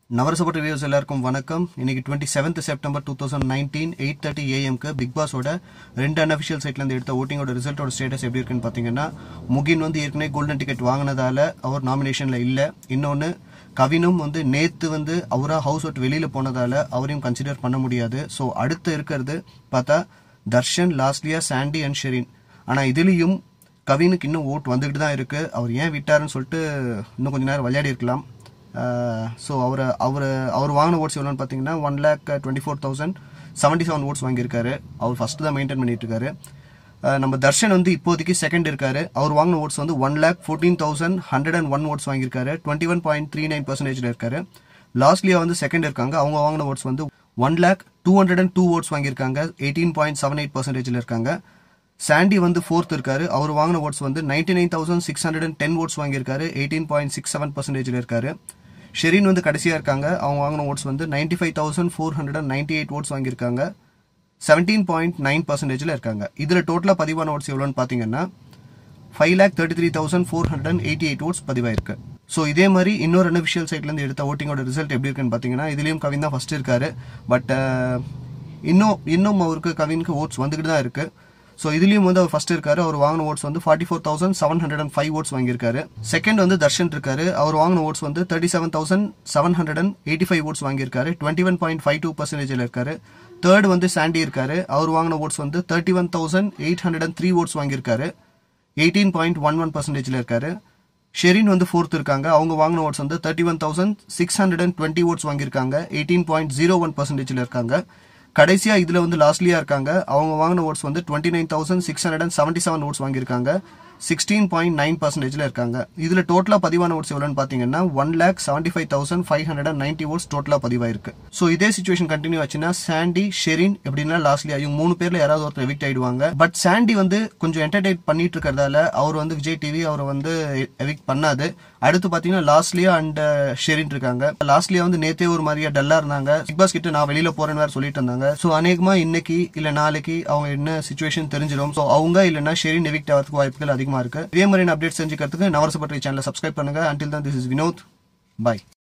நவரசப்பட்ட views எல்லாருக்கும் வணக்கம் இன்னைக்கு twenty seventh September two thousand nineteen eight thirty ஏஎம்க்கு பிக் பாஸோட ரெண்டு அன்அஃபிஷியல் சைட்ல இருந்து எடுத்த ஓட்டிங்கோட ரிசல்ட்டோட ஸ்டேட்டஸ் எப்படி இருக்குன்னு பாத்தீங்கன்னா முகின் வந்து ஏற்கனவே கோல்டன் டிக்கெட் வாங்கினதால அவர் நாமினேஷன்ல இல்ல இன்னொன்னு கவினும் வந்து நேத்து வந்து அவரா ஹவுஸ் விட்டு வெளியில போனதால அவரையும் கன்சிடர் பண்ண முடியாது ஸோ அடுத்து இருக்கிறது பார்த்தா தர்ஷன் லாஸ்ட்லியா சாண்டி அண்ட் ஷெரின் ஆனா இதுலயும் கவினுக்கு இன்னும் ஓட் வந்துகிட்டு தான் இருக்கு அவர் ஏன் விட்டாருன்னு சொல்லிட்டு இன்னும் கொஞ்ச நேரம் விளையாடி இருக்கலாம் ஸோ அவர் அவர் அவர் வாங்கின ஓட்ஸ் எவ்வளோன்னு பார்த்தீங்கன்னா one lakh twenty four thousand seventy seven votes வாங்கியிருக்காரு அவர் ஃபர்ஸ்ட் தான் மெயின்டைன் பண்ணிட்டு இருக்காரு அஹ் நம்ம தர்ஷன் வந்து இப்போதைக்கு செகண்ட் இருக்காரு அவர் வாங்கின ஓட்ஸ் வந்து one lakh fourteen thousand hundred and one votes வாங்கியிருக்காரு twenty one point three nine பர்சன்டேஜில் இருக்காரு லாஸ்ட்லியா வந்து செகண்ட் இருக்காங்க அவங்க வாங்கின ஓட்ஸ் வந்து one lakh two hundred and two votes வாங்கியிருக்காங்க எயிட்டீன் பாயிண்ட் செவன் எயிட் பர்சன்டேஜில் இருக்காங்க சாண்டி வந்து ஃபோர்த் இருக்காரு அவர் வாங்கின ஓட்ஸ் வந்து ninety nine thousand six hundred and ten votes வாங்கியிருக்காரு எயிட்டீன் பாயிண்ட் சிக்ஸ் செவன் பர்சன்டேஜில் இருக்காரு ஷெரின் வந்து கடைசியா இருக்காங்க அவங்க வாங்கின ஓட்ஸ் வந்து ninety five thousand four hundred and ninety eight votes வாங்கியிருக்காங்க செவன்டீன் பாயிண்ட் நைன் பர்சன்டேஜில் இருக்காங்க இதில் டோட்டலாக பதிவான ஓட்ஸ் எவ்வளோன்னு பார்த்தீங்கன்னா five lakh thirty three thousand four hundred and eighty eight votes பதிவாயிருக்கு ஸோ இதே மாதிரி இன்னொரு அன்அஃபிஷியல் சைட்லேருந்து எடுத்த ஓட்டிங்கோட ரிசல்ட் எப்படி இருக்குன்னு பார்த்தீங்கன்னா இதுலேயும் கவின் தான் ஃபர்ஸ்ட் இருக்காரு பட் இன்னும் இன்னும் அவருக்கு கவினுக்கு ஓட்ஸ் வந்துகிட்டு தான் இருக்கு ஸோ இதுலயும் வந்து அவர் ஃபர்ஸ்ட் இருக்காரு அவர் வாங்கின ஓட்ஸ் வந்து forty four thousand seven hundred and five votes வாங்கியிருக்காரு செகண்ட் வந்து தர்ஷன் இருக்காரு அவர் வாங்கின ஓட்ஸ் வந்து thirty seven thousand seven hundred and eighty five votes வாங்கியிருக்காரு twenty one point five two பர்சன்டேஜில் இருக்காரு தேர்ட் வந்து சாண்டி இருக்காரு அவர் வாங்கின ஓட்ஸ் வந்து thirty one thousand eight hundred and three votes வாங்கியிருக்காரு எயிட்டீன் பாயிண்ட் ஒன் ஒன் பர்சன்டேஜில் இருக்காரு ஷெரின் வந்து ஃபோர்த் இருக்காங்க அவங்க வாங்கின ஓட்ஸ் வந்து thirty one thousand six hundred and twenty votes வாங்கியிருக்காங்க எயிட்டீன் பாயிண்ட் ஜீரோ ஒன் பர்சன்டேஜில் இருக்காங்க கடைசியா இதுல வந்து லாஸ்ட்லியா இருக்காங்க அவங்க வாங்கின ஓட்ஸ் வந்து twenty nine thousand six hundred and seventy seven votes வாங்கியிருக்காங்க சிக்ஸ்டீன் பாயிண்ட் நைன் பர்சன்டேஜ்ல இருக்காங்க இதுல டோட்டலா பதிவான ஓட்ஸ் எவ்வளோன்னு பாத்தீங்கன்னா one lakh seventy five thousand five hundred and ninety votes டோட்டலா பதிவாயிருக்கு ஸோ இதே சுச்சுவேஷன் கண்டினியூ ஆச்சுன்னா சாண்டி ஷெரின் எப்படின்னா லாஸ்ட்லியா இவங்க மூணு பேர்ல யாராவது ஒருத்தர் எவிக்ட் ஆயிடுவாங்க பட் சாண்டி வந்து கொஞ்சம் என்டர்டைன் பண்ணிட்டு இருக்கிறதால அவர் வந்து விஜய் டிவி அவரை வந்து எவிக்ட் பண்ணாது அடுத்து பாத்தீங்கன்னா லாஸ்ட்லியா அண்ட் ஷெரின் இருக்காங்க லாஸ்ட்லியா வந்து நேத்தே ஒரு மாதிரியா டல்லா இருந்தாங்க பிக் பாஸ் கிட்ட நான் வெளியில போறேன்னு வேற சொல்லிட்டு இருந்தாங்க சோ அநேகமா இன்னைக்கு இல்ல நாளைக்கு அவங்க என்ன சுச்சுவேஷன் தெரிஞ்சிடும் சோ அவங்க இல்லனா ஷெரின் எவிக்ட் ஆகிறதுக்கு வாய்ப்புகள் அதிகமா இருக்கு இதே மாதிரி அப்டேட் செஞ்சுக்கிறதுக்கு நவரசப்பற்றி சேனலை சப்ஸ்கிரைப் பண்ணுங்க அண்டில் தான் திஸ் இஸ் வினோத் பாய்